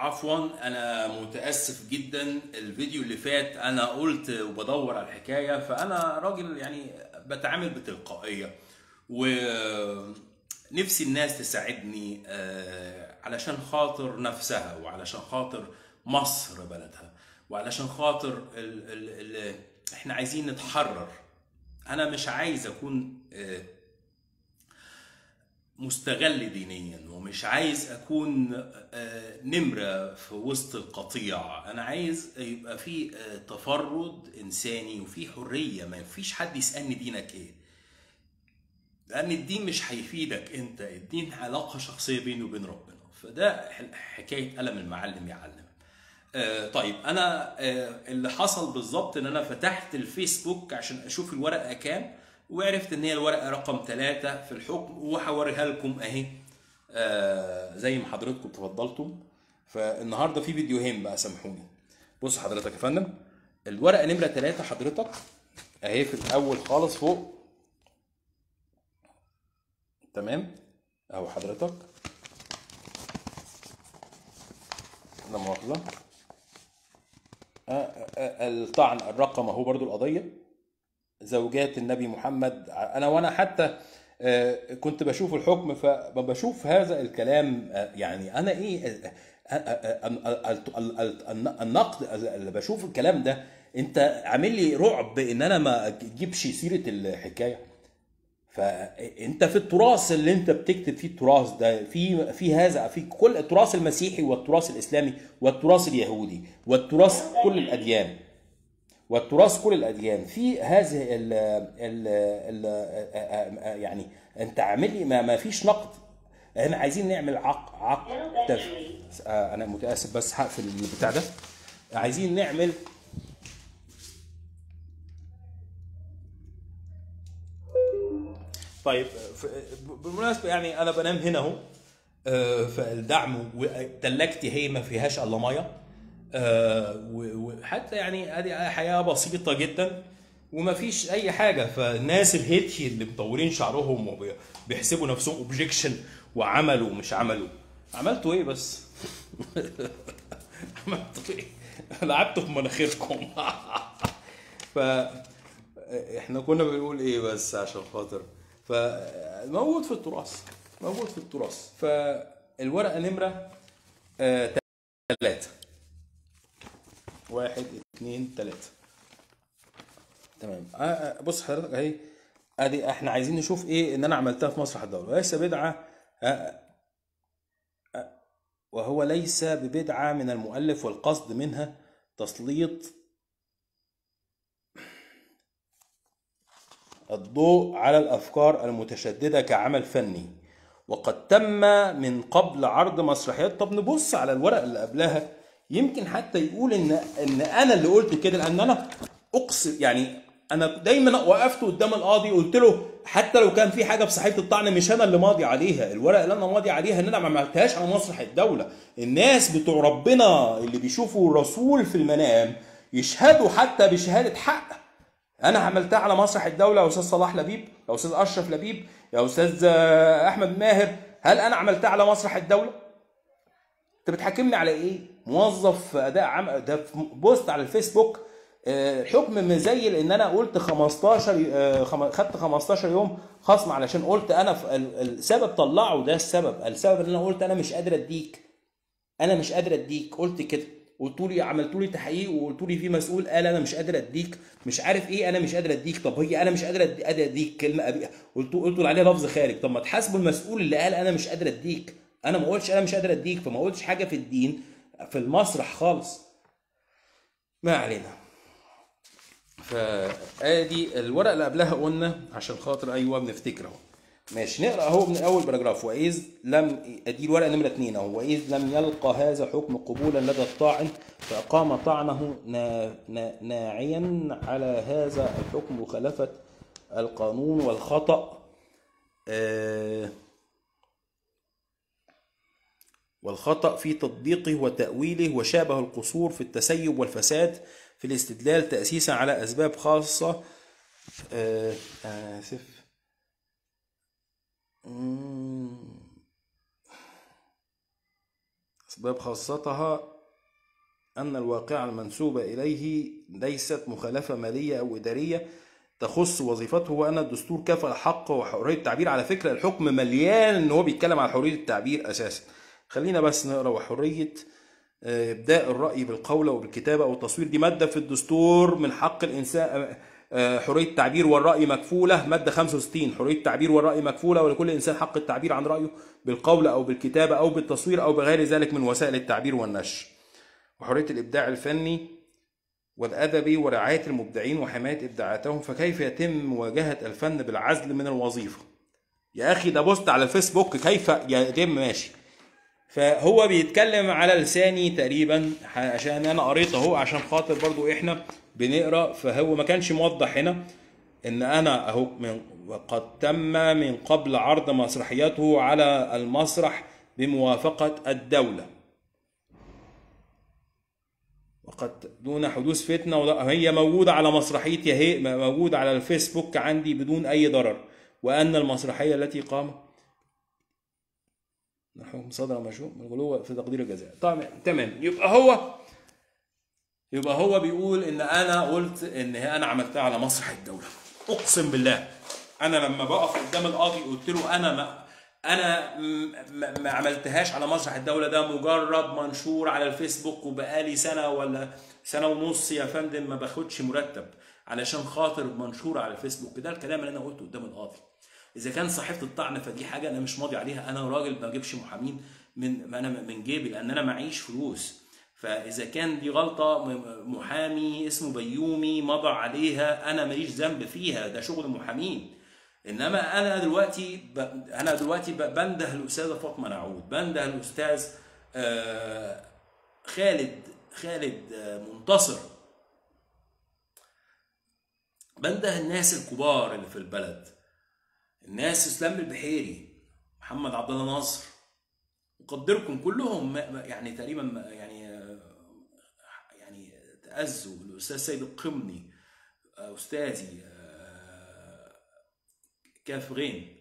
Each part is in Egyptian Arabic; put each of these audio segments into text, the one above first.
عفوا انا متاسف جدا الفيديو اللي فات انا قلت وبدور على الحكايه فانا راجل يعني بتعامل بتلقائيه ونفسي الناس تساعدني آه، علشان خاطر نفسها وعلشان خاطر مصر بلدها وعلشان خاطر ال ال ال احنا عايزين نتحرر انا مش عايز اكون آه، مستغل دينيا ومش عايز اكون آه، نمره في وسط القطيع انا عايز يبقى في آه، تفرد انساني وفي حريه ما فيش حد يسالني دينك ايه لان الدين مش هيفيدك انت الدين علاقه شخصيه بيني وبين ربنا فده ح- حكايه قلم المعلم يعلم آه، طيب انا آه، اللي حصل بالظبط ان انا فتحت الفيسبوك عشان اشوف الورقه كام وعرفت ان هي الورقه رقم ثلاثة في الحكم وهوريها لكم اهي آه، زي ما حضراتكم تفضلتم فالنهارده في فيديوهين بقى سامحوني بص حضرتك يا فندم الورقه نمره ثلاثة حضرتك اهي في الاول خالص فوق تمام اهو حضرتك لا مؤاخذه آه، آه، الطعن الرقم اهو برضو القضيه زوجات النبي محمد انا وانا حتى آه، كنت بشوف الحكم فبشوف هذا الكلام آه، يعني انا ايه آه، آه، آه، آه، ال- ال- ال- النقد اللي بشوف الكلام ده انت عامل لي رعب ان انا ما اجيبش سيره الحكايه فانت في التراث اللي انت بتكتب فيه التراث ده في في هذا في كل التراث المسيحي والتراث الاسلامي والتراث اليهودي والتراث كل الاديان والتراث كل الاديان في هذه ال ال ال يعني انت عامل لي ما, ما فيش نقد احنا عايزين نعمل عق عق تف... آه، انا متاسف بس هقفل البتاع ده عايزين نعمل طيب ف- بالمناسبه يعني انا بنام هنا اهو آه، فالدعم وتلاجتي هي ما فيهاش الا ميه آه، و- وحتى يعني ادي حياه بسيطه جدا وما فيش اي حاجه فالناس الهيتشي اللي مطورين شعرهم وبيحسبوا نفسهم اوبجيكشن وعملوا ومش عملوا عملتوا ايه بس؟ عملتوا ايه؟ لعبتوا في مناخيركم ف احنا كنا بنقول ايه بس عشان خاطر فموجود في التراث موجود في التراث فالورقه نمره آه، ثلاثة واحد اتنين تلاتة تمام آه، آه، بص حضرتك اهي ادي احنا عايزين نشوف ايه ان انا عملتها في مسرح الدولة ليس بدعة آه، آه، وهو ليس ببدعة من المؤلف والقصد منها تسليط الضوء على الافكار المتشدده كعمل فني وقد تم من قبل عرض مسرحيات طب نبص على الورقه اللي قبلها يمكن حتى يقول ان ان انا اللي قلت كده لان انا اقسم يعني انا دايما وقفت قدام القاضي قلت له حتى لو كان في حاجه في صحيفه الطعن مش انا اللي ماضي عليها الورقه اللي انا ماضي عليها ان انا ما عملتهاش على مسرح الدوله الناس بتوع ربنا اللي بيشوفوا الرسول في المنام يشهدوا حتى بشهاده حق انا عملتها على مسرح الدوله يا استاذ صلاح لبيب يا استاذ اشرف لبيب يا استاذ آه، احمد ماهر هل انا عملتها على مسرح الدوله انت بتحاكمني على ايه موظف في اداء عام ده في بوست على الفيسبوك آه، حكم مزيل ان انا قلت 15 آه، خم- خدت 15 يوم خصم علشان قلت انا في ال- السبب طلعه ده السبب السبب ان انا قلت انا مش قادر اديك انا مش قادر اديك قلت كده قلتوا لي عملتوا لي تحقيق وقلتوا لي في مسؤول قال انا مش قادر اديك مش عارف ايه انا مش قادر اديك طب هي انا مش قادر أدي- قادر اديك كلمه أبي... قلتوا قلتوا عليها لفظ خارج طب ما تحاسبوا المسؤول اللي قال انا مش قادر اديك انا ما قلتش انا مش قادر اديك فما قلتش حاجه في الدين في المسرح خالص ما علينا فادي الورقه اللي قبلها قلنا عشان خاطر ايوه بنفتكر اهو ماشي نقرا اهو من اول باراجراف واذ لم ادي الورقه نمره اثنين اهو واذ لم يلقى هذا حكم قبولا لدى الطاعن فاقام طعنه نا نا ناعيا على هذا الحكم مخالفه القانون والخطا آه والخطأ في تطبيقه وتأويله وشابه القصور في التسيب والفساد في الاستدلال تأسيسا على أسباب خاصة آه، آسف مم. أسباب خاصتها أن الواقعة المنسوبة إليه ليست مخالفة مالية أو إدارية تخص وظيفته وأن الدستور كفل حق وحرية التعبير على فكرة الحكم مليان إن هو بيتكلم على حرية التعبير أساسا خلينا بس نقرأ وحرية آه، إبداء الرأي بالقول أو بالكتابة أو التصوير دي مادة في الدستور من حق الإنسان آه، حرية التعبير والرأي مكفولة مادة 65 حرية التعبير والرأي مكفولة ولكل إنسان حق التعبير عن رأيه بالقول أو بالكتابة أو بالتصوير أو بغير ذلك من وسائل التعبير والنشر وحرية الإبداع الفني والأدبي ورعاية المبدعين وحماية إبداعاتهم فكيف يتم مواجهة الفن بالعزل من الوظيفة يا أخي ده بوست على الفيسبوك كيف يتم ماشي فهو بيتكلم على لساني تقريبا عشان انا قريت اهو عشان خاطر برضو احنا بنقرا فهو ما كانش موضح هنا ان انا اهو من وقد تم من قبل عرض مسرحيته على المسرح بموافقة الدولة وقد دون حدوث فتنة ولا هي موجودة على مسرحيتي هي موجودة على الفيسبوك عندي بدون أي ضرر وأن المسرحية التي قام نحو صدر مشروع من الغلو في تقدير الجزاء طبعا تمام يبقى هو يبقى هو بيقول ان انا قلت ان انا عملتها على مسرح الدوله اقسم بالله انا لما بقف قدام القاضي قلت له انا ما انا م- ما ما عملتهاش على مسرح الدوله ده مجرد منشور على الفيسبوك وبقالي سنه ولا سنه ونص يا فندم ما باخدش مرتب علشان خاطر منشور على الفيسبوك ده الكلام اللي انا قلته قدام القاضي اذا كان صحيفه الطعن فدي حاجه انا مش ماضي عليها انا راجل ما بجيبش محامين من انا من جيبي لان انا معيش فلوس فاذا كان دي غلطه م- محامي اسمه بيومي مضى عليها انا ماليش ذنب فيها ده شغل محامين انما انا دلوقتي ب... انا دلوقتي ب... بنده الاستاذه فاطمه نعود بنده الاستاذ آه، خالد خالد آه، منتصر بنده الناس الكبار اللي في البلد الناس اسلام البحيري محمد عبد الله ناصر اقدركم كلهم ما- ما- يعني تقريبا ما- يعني آه، يعني تأذوا الاستاذ سيد القمني آه، استاذي آه، كافرين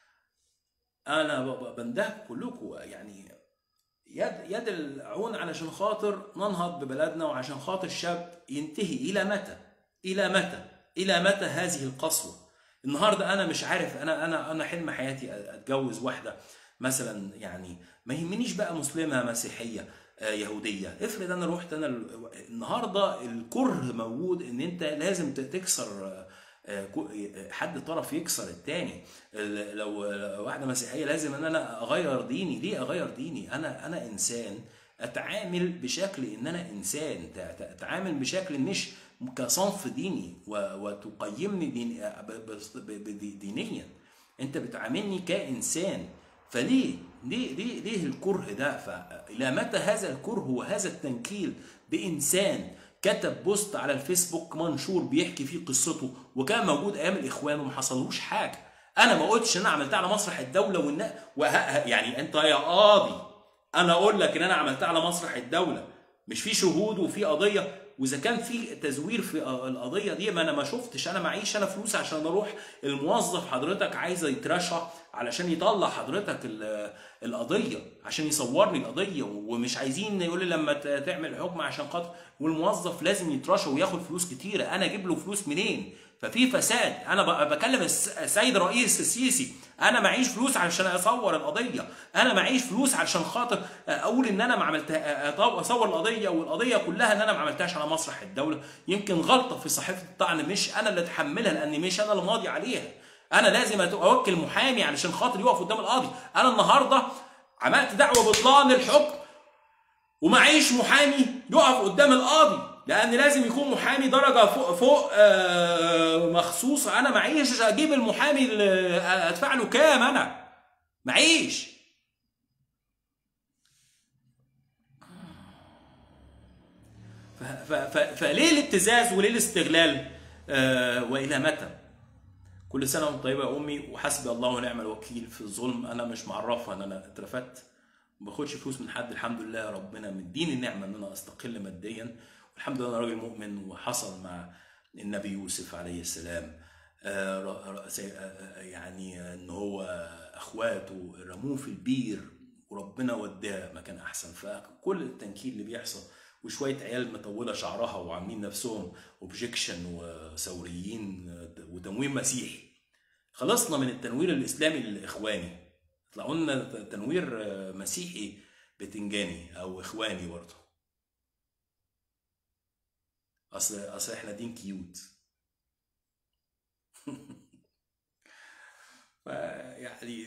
انا ب- ب- بندهكم كلكم يعني يد يد العون علشان خاطر ننهض ببلدنا وعشان خاطر الشاب ينتهي الى متى؟ الى متى؟ الى متى هذه القسوه؟ النهارده انا مش عارف انا انا انا حلم حياتي اتجوز واحده مثلا يعني ما يهمنيش بقى مسلمه مسيحيه آه، يهوديه افرض انا رحت انا ال- النهارده الكره موجود ان انت لازم ت- تكسر آه، آه، كو- آه، حد طرف يكسر التاني ال- لو لو واحده مسيحيه لازم ان انا اغير ديني ليه اغير ديني انا انا انسان اتعامل بشكل ان انا انسان ت- ت- اتعامل بشكل مش كصنف ديني و- وتقيمني دين ب- ب- ب- ب- دينيا انت بتعاملني كانسان فليه ليه ليه ليه الكره ده فالى متى هذا الكره وهذا التنكيل بانسان كتب بوست على الفيسبوك منشور بيحكي فيه قصته وكان موجود ايام الاخوان وما حصلوش حاجه انا ما قلتش ان انا عملتها على مسرح الدوله وان وه... يعني انت يا قاضي انا اقول لك ان انا عملتها على مسرح الدوله مش في شهود وفي قضيه واذا كان في تزوير في القضيه دي ما انا ما شفتش انا معيش انا فلوس عشان اروح الموظف حضرتك عايز يترشى علشان يطلع حضرتك ال- القضيه عشان يصورني القضيه ومش عايزين يقول لي لما ت- تعمل حكم عشان خاطر والموظف لازم يترشى وياخد فلوس كتيره انا اجيب له فلوس منين ففي فساد انا ب- بكلم الس- السيد رئيس السيسي انا معيش فلوس علشان اصور القضيه انا معيش فلوس علشان خاطر اقول ان انا ما عملتها أطو- اصور القضيه والقضيه كلها ان انا ما عملتهاش على مسرح الدوله يمكن غلطه في صحيفه الطعن مش انا اللي اتحملها لان مش انا اللي ماضي عليها انا لازم أت- اوكل محامي علشان خاطر يقف قدام القاضي انا النهارده عملت دعوه بطلان الحكم ومعيش محامي يقف قدام القاضي لان لازم يكون محامي درجه فوق فوق آه، مخصوصه انا معيش اجيب المحامي اللي ادفع له كام انا معيش ف- ف- ف- فليه الابتزاز وليه الاستغلال آه، والى متى كل سنه وانت طيبه يا امي وحسبي الله ونعم الوكيل في الظلم انا مش معرفها ان انا اترفدت ما باخدش فلوس من حد الحمد لله ربنا مديني النعمه ان انا استقل ماديا والحمد لله انا راجل مؤمن وحصل مع النبي يوسف عليه السلام آه، ر- ر- سي- آه، آه، يعني ان هو اخواته رموه في البير وربنا وداها مكان احسن فكل التنكيل اللي بيحصل وشويه عيال مطوله شعرها وعاملين نفسهم اوبجكشن وثوريين وتنوير مسيحي خلصنا من التنوير الاسلامي الاخواني طلعوا لنا تنوير مسيحي بتنجاني او اخواني برضه اصل اصل احنا دين كيوت يعني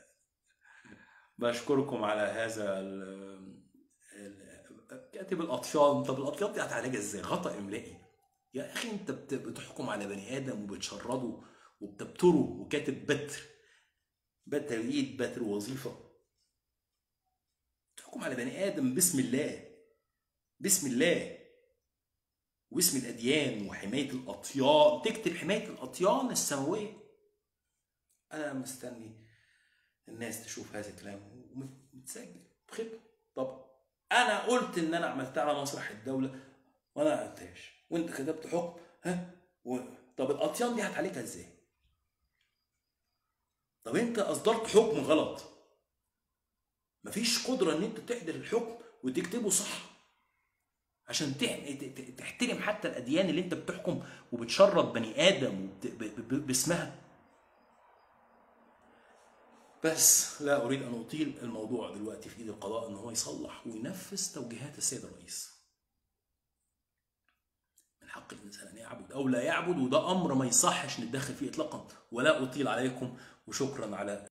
بشكركم على هذا ال- ال- كاتب الاطفال طب الاطفال دي هتعالجها ازاي غطا املائي يا اخي انت بت- بتحكم على بني ادم وبتشرده وبتبتره وكاتب بتر بتر ايد بتر وظيفه تحكم على بني ادم بسم الله بسم الله واسم الاديان وحمايه الاطيان تكتب حمايه الاطيان السماويه انا مستني الناس تشوف هذا الكلام ومتسجل بخدمه طب انا قلت ان انا عملتها على مسرح الدوله وانا ما عملتهاش وانت كتبت حكم ها و... طب الاطيان دي هتعالجها ازاي؟ طب انت اصدرت حكم غلط مفيش قدره ان انت تحضر الحكم وتكتبه صح عشان تح- ت- ت- تحترم حتى الاديان اللي انت بتحكم وبتشرد بني ادم وبت... ب... ب... باسمها بس لا اريد ان اطيل الموضوع دلوقتي في ايد القضاء ان هو يصلح وينفذ توجيهات السيد الرئيس من حق الانسان ان يعبد او لا يعبد وده امر ما يصحش نتدخل فيه اطلاقا ولا اطيل عليكم وشكرا على